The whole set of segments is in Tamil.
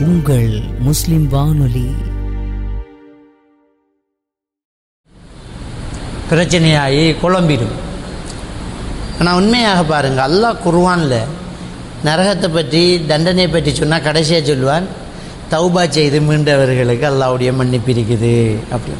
உங்கள் முஸ்லிம் வானொலி பிரச்சனையாகி குழம்பிடும் ஆனால் உண்மையாக பாருங்கள் அல்லாஹ் குர்ஆன்ல நரகத்தை பற்றி தண்டனை பற்றி சொன்னால் கடைசியாக சொல்லுவான் தௌபா செய்து மீண்டவர்களுக்கு அல்லாவுடைய மன்னிப்பு இருக்குது அப்படி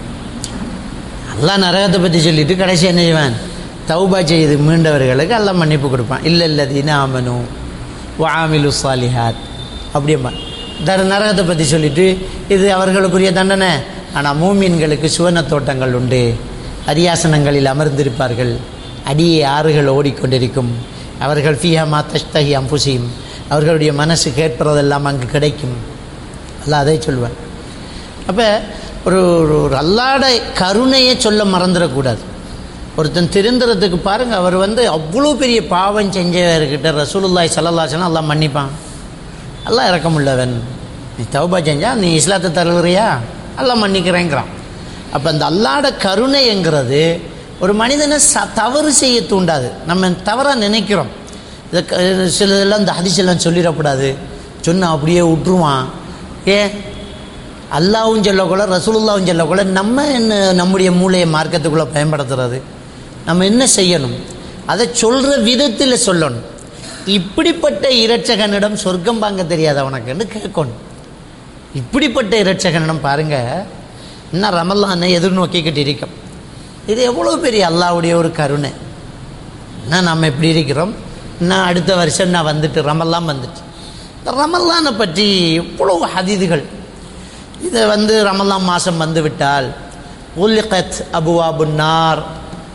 அல்லாஹ் நரகத்தை பற்றி சொல்லிட்டு கடைசி என்ன செய்வான் தௌபா செய்து மீண்டவர்களுக்கு அல்லாஹ் மன்னிப்பு கொடுப்பான் இல்லை இல்லை தீன ஆமனு வாமிலு சாலிஹாத் அப்படியம்மா தர நரகத்தை பற்றி சொல்லிட்டு இது அவர்களுக்குரிய தண்டனை ஆனால் மூமீன்களுக்கு சுவன தோட்டங்கள் உண்டு அரியாசனங்களில் அமர்ந்திருப்பார்கள் அடியே ஆறுகள் ஓடிக்கொண்டிருக்கும் அவர்கள் ஃபியா மா தஷ்தஹி அம்புசியும் அவர்களுடைய மனசு கேட்பதெல்லாம் அங்கு கிடைக்கும் அல்லாஹ் அதை சொல்லுவான் அப்போ ஒரு ஒரு ஒரு அல்லாட கருணையை சொல்ல மறந்துடக்கூடாது ஒருத்தன் திருந்துறதுக்கு பாருங்கள் அவர் வந்து அவ்வளோ பெரிய பாவம் செஞ்சவர்கிட்ட ரசூலுல்லாய் சல்லல்லாசனம் அல்லாஹ் மன்னிப்பான் அல்லாஹ் இறக்கமுள்ளவன் நீ தௌபா செஞ்சா நீ இஸ்லாத்தை தருகிறியா அல்லாஹ் மன்னிக்கிறேங்கிறான் அப்போ அந்த அல்லாட கருணைங்கிறது ஒரு மனிதனை ச தவறு செய்ய தூண்டாது நம்ம தவறாக நினைக்கிறோம் இதை க- சிலதெல்லாம் இந்த ஹதிசெல்லாம் சொல்லிடக்கூடாது சொன்னா அப்படியே விட்டுருவான் ஏன் அல்லாவும் சொல்லக்கூட ரசூலுல்லாவும் சொல்லக்கூட நம்ம என்ன நம்முடைய மூளையை மார்க்கத்துக்குள்ளே பயன்படுத்துறது நம்ம என்ன செய்யணும் அதை சொல்கிற விதத்தில் சொல்லணும் இப்படிப்பட்ட இரட்சகனிடம் சொர்க்கம் வாங்க தெரியாது அவனுக்குன்னு கேட்கணும் இப்படிப்பட்ட இரட்சகனிடம் பாருங்க இன்னும் ரமல்லானை எதிர்நோக்கிக்கிட்டு இருக்கோம் இது எவ்வளோ பெரிய அல்லாவுடைய ஒரு கருணை என்ன நம்ம எப்படி இருக்கிறோம் இன்னும் அடுத்த வருஷம் நான் வந்துட்டு ரமல்லாம் வந்துட்டு இந்த ரமல்லானை பற்றி எவ்வளவு ஹதீதுகள் இதை வந்து ரமலான் மாதம் வந்து விட்டால் உல்லிகத் அபுவாபு நார்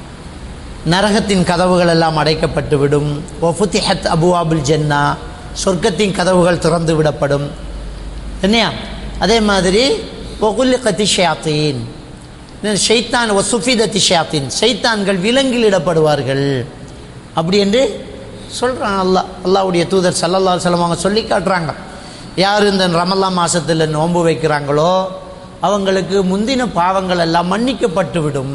நரகத்தின் கதவுகள் எல்லாம் அடைக்கப்பட்டு விடும் ஒஃபுத்திஹத் அபுவாபுல் ஜன்னா சொர்க்கத்தின் கதவுகள் திறந்து விடப்படும் என்னையா அதே மாதிரி ஒகுல்லிகத்தி ஷயாத்தீன் ஷைத்தான் ஒசுஃபிதத்தி ஷயாத்தீன் ஷைத்தான்கள் விலங்கிலிடப்படுவார்கள் அப்படி என்று சொல்கிறான் அல்லாஹ் அல்லாஹ்வுடைய தூதர் சல்லல்லா செல்லம் அவங்க சொல்லி காட்டுறாங்க யார் இந்த ரமல்லா மாதத்தில் நோன்பு வைக்கிறாங்களோ அவங்களுக்கு முந்தின பாவங்கள் எல்லாம் மன்னிக்கப்பட்டு விடும்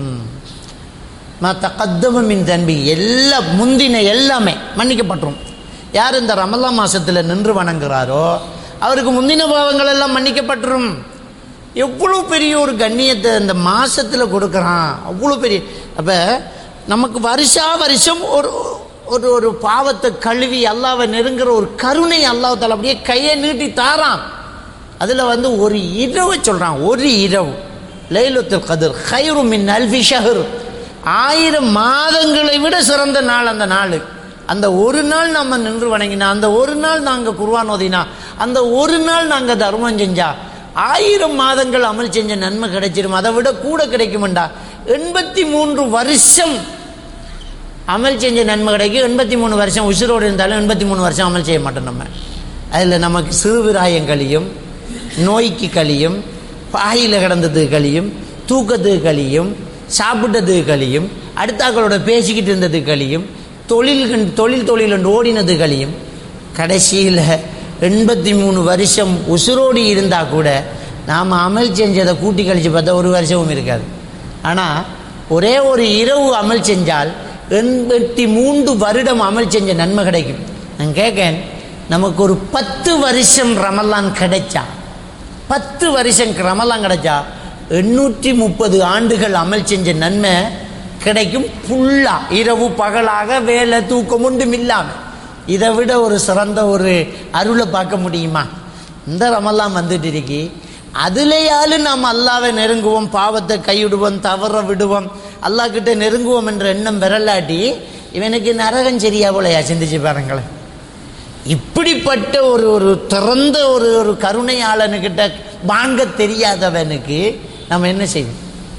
தக்கத்தமின் தன்பி எல்லா முந்தின எல்லாமே மன்னிக்கப்பட்டுரும் யார் இந்த ரமல்லா மாதத்தில் நின்று வணங்குறாரோ அவருக்கு முந்தின பாவங்கள் எல்லாம் மன்னிக்கப்பட்டுரும் எவ்வளோ பெரிய ஒரு கண்ணியத்தை இந்த மாசத்தில் கொடுக்குறான் அவ்வளோ பெரிய அப்போ நமக்கு வருஷா வருஷம் ஒரு ஒரு ஒரு பாவத்தை கழுவி அல்லாவை நெருங்குற ஒரு கருணை அல்லாஹ் தால அப்படியே கையை நீட்டி தாரான் அதில் வந்து ஒரு இரவு சொல்கிறான் ஒரு இரவு லைலத்துல் கதிர் ஹைரு மின் அல்ஃபி ஷஹர் ஆயிரம் மாதங்களை விட சிறந்த நாள் அந்த நாள் அந்த ஒரு நாள் நம்ம நின்று வணங்கினா அந்த ஒரு நாள் நாங்கள் குர்வான் ஓதினா அந்த ஒரு நாள் நாங்கள் தர்மம் செஞ்சா ஆயிரம் மாதங்கள் அமல் செஞ்ச நன்மை கிடைச்சிரும் அதை விட கூட கிடைக்குமெண்டா எண்பத்தி மூன்று வருஷம் அமல் செஞ்ச நன்மை கிடைக்கும் எண்பத்தி மூணு வருஷம் உசுரோடு இருந்தாலும் எண்பத்தி மூணு வருஷம் அமல் செய்ய மாட்டோம் நம்ம அதில் நமக்கு சிறுவிராயம் கழியும் நோய்க்கு கழியும் பாயில் கிடந்தது கழியும் தூக்கத்துக்கு கழியும் சாப்பிட்டதுக்கு கழியும் அடுத்தாக்களோட பேசிக்கிட்டு இருந்தது கழியும் தொழில் கண்- தொழில் தொழில் என்று ஓடினது கழியும் கடைசியில் எண்பத்தி மூணு வருஷம் உசுரோடு இருந்தால் கூட நாம் அமல் செஞ்சதை கூட்டி கழித்து பார்த்தா ஒரு வருஷமும் இருக்காது ஆனால் ஒரே ஒரு இரவு அமல் செஞ்சால் எண்பத்தி மூன்று வருடம் அமல் செஞ்ச நன்மை கிடைக்கும் நான் கேட்கேன் நமக்கு ஒரு பத்து வருஷம் ரமலான் கிடைச்சா பத்து வருஷம் ரமலான் கிடைச்சா எண்ணூற்றி முப்பது ஆண்டுகள் அமல் செஞ்ச நன்மை கிடைக்கும் ஃபுல்லா இரவு பகலாக வேலை தூக்கம் ஒன்றும் இல்லாமல் இதை விட ஒரு சிறந்த ஒரு அருளை பார்க்க முடியுமா இந்த ரமலான் வந்துட்டு இருக்கி அதுலேயாலும் நாம் அல்லாவை நெருங்குவோம் பாவத்தை கைவிடுவோம் தவற விடுவோம் அல்லாஹ் கிட்ட நெருங்குவோம் என்ற எண்ணம் விரலாட்டி இவனுக்கு நரகம் சரியா போலையா சிந்திச்சு பாருங்களேன் இப்படிப்பட்ட ஒரு ஒரு திறந்த ஒரு ஒரு கருணையாளனுக்கிட்ட வாங்க தெரியாதவனுக்கு நம்ம என்ன செய்வோம்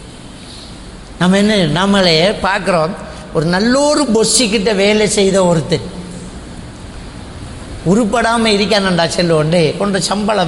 நம்ம என்ன நம்மளே பார்க்குறோம் ஒரு நல்லொரு பொஸ்ஸிக்கிட்ட வேலை செய்த ஒருத்தன் உருப்படாமல் இருக்கானண்டா செல்லுவோண்டே கொண்ட சம்பளம்